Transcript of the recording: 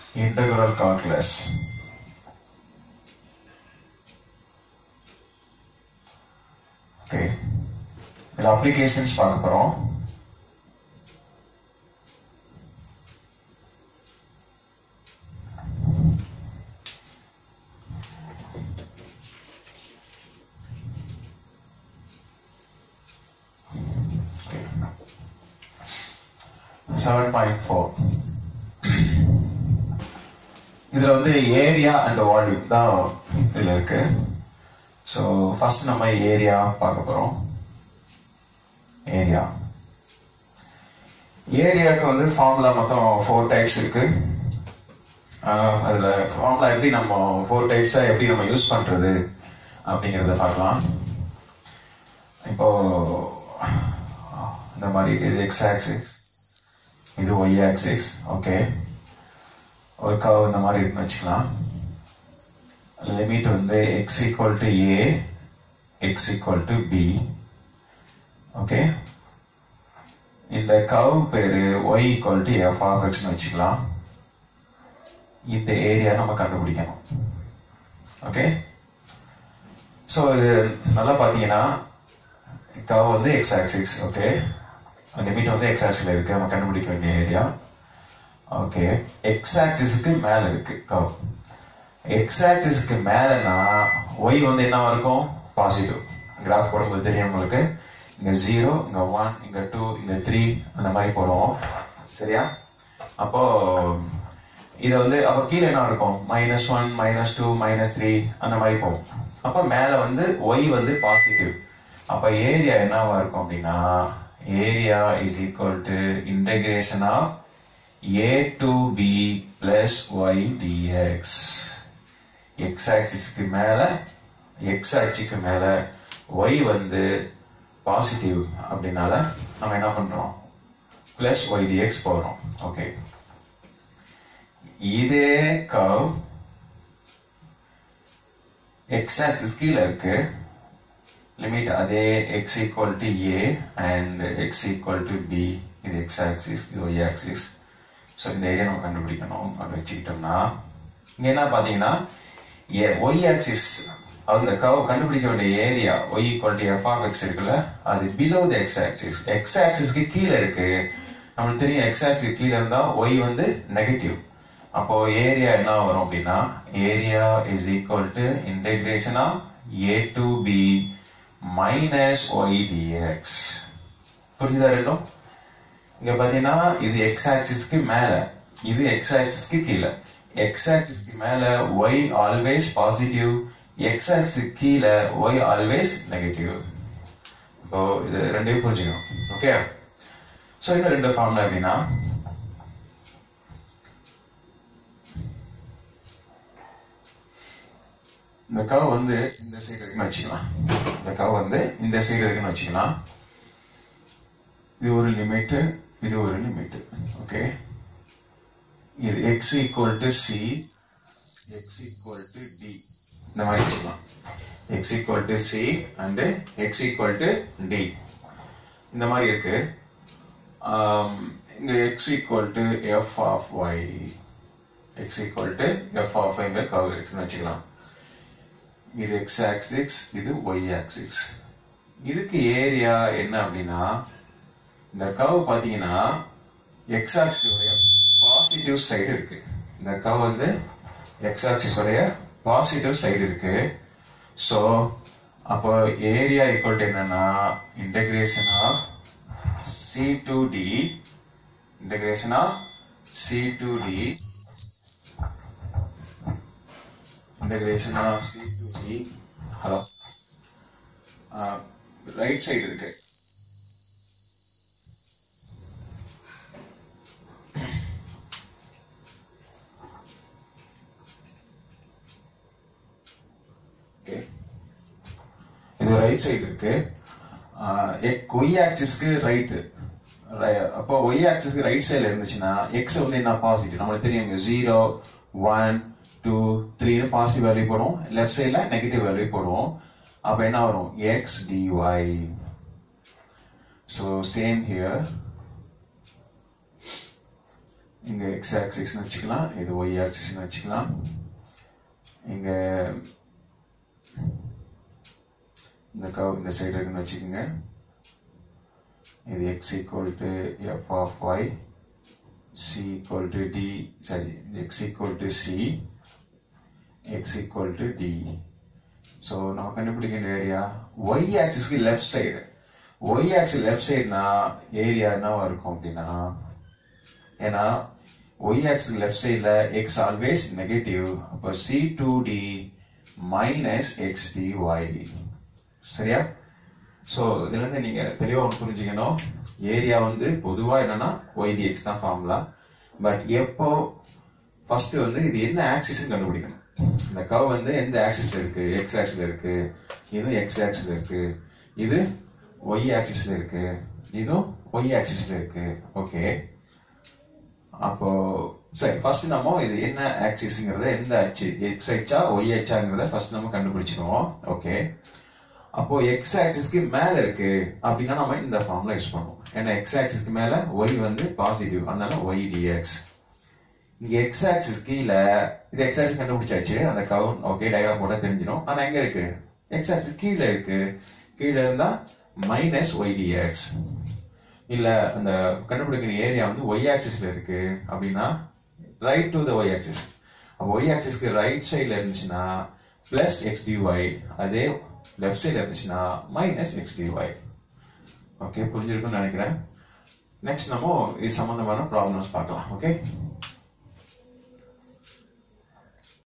integral calculus okay இதில் applications பார்க்க போகிறோம் செவன் பாயிண்ட் ஃபோர் இதில் வந்து ஏரியா அண்ட் வால்யூம் தான் இதில் இருக்கு ஸோ ஃபர்ஸ்ட் நம்ம ஏரியா பார்க்க போகிறோம் ஏரியா ஏரியாவுக்கு வந்து ஃபார்முலா மொத்தம் ஃபோர் டைப்ஸ் இருக்கு ஆஹ் அதுல ஃபார்முலா எப்படி நம்ம ஃபோர் டைப்ஸா எப்படி நம்ம யூஸ் பண்றது அப்படிங்கிறத பார்க்கலாம் இப்போ இந்த மாதிரி இது எக்ஸ் ஆக்சிஸ் இது ஒய் ஆக்சிஸ் ஓகே ஒரு கவ் இந்த மாதிரி இருக்குன்னு வச்சுக்கலாம் லிமிட் வந்து X equal to A X equal to B okay இந்த கவ் பேரு Y equal to F of எக்ஸ்னு வச்சுக்கலாம் இந்த ஏரியா நம்ம கண்டுபிடிக்கணும் ஓகே ஸோ இது நல்லா பார்த்தீங்கன்னா கவ் வந்து எக்ஸ் ஆக்சிஸ் ஓகே லிமிட் வந்து எக்ஸ் ஆக்சிஸ்ல இருக்கு நம்ம கண்டுபிடிக்க வேண்டிய ஏரியா ஓகே எக்ஸ் ஆக்சிஸ்க்கு மேல இருக்கு கவ் எக்ஸ் ஆக்சிஸ்க்கு மேலனா ஒய் வந்து என்னவா இருக்கும் பாசிட்டிவ் கிராஃப் போடும்போது தெரியும் உங்களுக்கு இங்க ஜீரோ இங்க ஒன் இங்க டூ இங்க த்ரீ அந்த மாதிரி போடுவோம் சரியா அப்போ இது வந்து அப்போ கீழே என்ன இருக்கும் minus one minus two minus three அந்த மாதிரி போகும் அப்போ மேலே வந்து ஒய் வந்து பாசிட்டிவ் அப்போ ஏரியா என்னவா இருக்கும் அப்படின்னா area is equal to integration of A to B plus Y dx X ஆக்சிஸ்க்கு மேல எக்ஸ் ஆக்சிக்கு மேல ஒய் வந்து பாசிட்டிவ் அப்படின்னால நம்ம என்ன பண்றோம் பிளஸ் ஒய் டிஎக்ஸ் போடுறோம் ஓகே இதே கவ் எக்ஸ் ஆக்சிஸ் கீழே இருக்கு லிமிட் அதே X equal to A and X equal to B இது எக்ஸ் ஆக்சிஸ் இது ஒய் ஆக்சிஸ் ஸோ இந்த ஏரியா நம்ம கண்டுபிடிக்கணும் அப்படி வச்சுக்கிட்டோம்னா இங்க என்ன பார்த்தீங்கன்னா ஒய் ஆக்சிஸ் அந்த கவ் கண்டுபிடிக்க வேண்டிய area Y equal to F of X இருக்குல்ல அது below the X axis X ஆக்சிஸ்க்கு கீழே இருக்கு நம்மளுக்கு தெரியும் எக்ஸ் ஆக்சிஸ் கீழே இருந்தா ஒய் வந்து நெகட்டிவ் அப்போ ஏரியா என்ன வரும் அப்படின்னா area is equal to integration of A to B minus Y dx புரியுதா ரெண்டும் இங்க பாத்தீங்கன்னா இது எக்ஸ் ஆக்சிஸ்க்கு மேல இது எக்ஸ் ஆக்சிஸ்க்கு கீழே எக்ஸ் ஆக்சிஸ்க்கு மேல Y always positive X axis கீழே ஒய் ஆல்வேஸ் நெகட்டிவ் இப்போ இது ரெண்டையும் புரிஞ்சுக்கணும் ஓகே ஸோ இன்னும் ரெண்டு ஃபார்முலா எப்படின்னா இந்த கவ் வந்து இந்த சைடு இருக்குன்னு வச்சுக்கலாம் இந்த கவ் வந்து இந்த சைடு இருக்குன்னு வச்சுக்கலாம் இது ஒரு லிமிட் இது ஒரு லிமிட் ஓகே இது X equal to C X equal to D இந்த மாதிரி வச்சுக்கலாம் X equal to C and X equal to D இந்த மாதிரி இருக்கு இங்க X equal to F of Y X equal to F of ஒய்ங்கிற கவ் இருக்குன்னு வச்சுக்கலாம் இது எக்ஸ் ஆக்சிஸ் இது ஒய் ஆக்சிஸ் இதுக்கு ஏரியா என்ன அப்படின்னா இந்த கவ் பாத்தீங்கன்னா எக்ஸ் ஆக்சிஸ் உடைய பாசிட்டிவ் சைடு இருக்கு இந்த கவ் வந்து எக்ஸ் ஆக்சிஸ் உடைய பாசிட்டிவ் சைடு இருக்கு ஸோ அப்போ ஏரியா ஈக்குவல் டு என்னன்னா integration of C to D integration of C to D integration of C to D hello right side இருக்கு Okay. இது ரைட் சைடு இருக்கு ஒய் ஆக்சிஸ்க்கு ரைட்டு அப்போ ஒய் ஆக்சிஸ்க்கு ரைட் சைடுல இருந்துச்சுன்னா எக்ஸ் வந்து என்ன பாசிட்டிவ் நம்மளுக்கு தெரியும் ஜீரோ ஒன் டூ த்ரீனு பாசிட்டிவ் வேல்யூ போடுவோம் லெஃப்ட் சைடில் நெகட்டிவ் வேல்யூ போடுவோம் அப்போ என்ன வரும் X dy so same here இங்க எக்ஸ் ஆக்சிஸ்னு வச்சுக்கலாம் இது ஒய் ஆக்சிஸ்னு வச்சுக்கலாம் இங்க இந்த கவ் இந்த சைடு இருக்குன்னு வச்சுக்கோங்க இது X equal to F of Y C equal to D sorry X equal to C X equal to D so நம்ம கண்டுபிடிக்க வேண்டிய ஏரியா ஒய் ஆக்சிஸ்க்கு left side Y axis left சைடுனா ஏரியா என்னவா இருக்கும் அப்படின்னா ஏன்னா ஒய் ஆக்சிஸ் லெஃப்ட் சைடில் எக்ஸ் ஆல்வேஸ் நெகட்டிவ் அப்போ C to D minus X D Y சரியா ஸோ இதுல இருந்து நீங்க தெளிவா ஒன்று புரிஞ்சுக்கணும் ஏரியா வந்து பொதுவா என்னன்னா ஒய் டிஎக்ஸ் தான் ஃபார்முலா பட் எப்போ ஃபர்ஸ்ட் வந்து இது என்ன ஆக்சிஸ் கண்டுபிடிக்கணும் இந்த கவ் வந்து எந்த ஆக்சிஸ்ல இருக்கு எக்ஸ் ஆக்சிஸ்ல இருக்கு இது எக்ஸ் ஆக்சிஸ்ல இருக்கு இது ஒய் ஆக்சிஸ்ல இருக்கு இதுவும் ஒய் ஆக்சிஸ்ல இருக்கு ஓகே அப்போ சரி ஃபர்ஸ்ட் நம்ம இது என்ன ஆக்சிஸ்ங்கிறத எந்த அச்சு எக்ஸ் அச்சா ஒய் அச்சாங்கிறத ஃபர்ஸ்ட் நம்ம கண்டுபிடிச்சிருவோம் ஓகே அப்போ எக்ஸ் ஆக்சிஸ்க்கு மேல இருக்கு அப்படின்னா நம்ம இந்த ஃபார்முலா யூஸ் பண்ணுவோம் ஏன்னா எக்ஸ் ஆக்சிஸ்க்கு மேல ஒய் வந்து பாசிட்டிவ் அதனால ஒய் டிஎக்ஸ் இங்க எக்ஸ் ஆக்சிஸ் கீழே இது எக்ஸ் ஆக்சிஸ் கண்டுபிடிச்சாச்சு அந்த கவுன் ஓகே டயக்ராம் போட்டா தெரிஞ்சிடும் ஆனா எங்க இருக்கு எக்ஸ் ஆக்சிஸ் கீழே இருக்கு கீழே இருந்தா மைனஸ் ஒய் டிஎக்ஸ் இல்ல அந்த கண்டுபிடிக்கிற ஏரியா வந்து ஒய் ஆக்சிஸ்ல இருக்கு அப்படின்னா right to the Y axis அப்போ ஒய் ஆக்சிஸ்க்கு ரைட் சைடுல இருந்துச்சுன்னா பிளஸ் எக்ஸ் டிஒய் அதே லெஃப்ட் சைடுல இருந்துச்சுன்னா மைனஸ் எக்ஸ் டிஒய் ஓகே புரிஞ்சிருக்கும்னு நினைக்கிறேன் நெக்ஸ்ட் நம்ம இது சம்பந்தமான ப்ராப்ளம்ஸ் பார்க்கலாம் ஓகே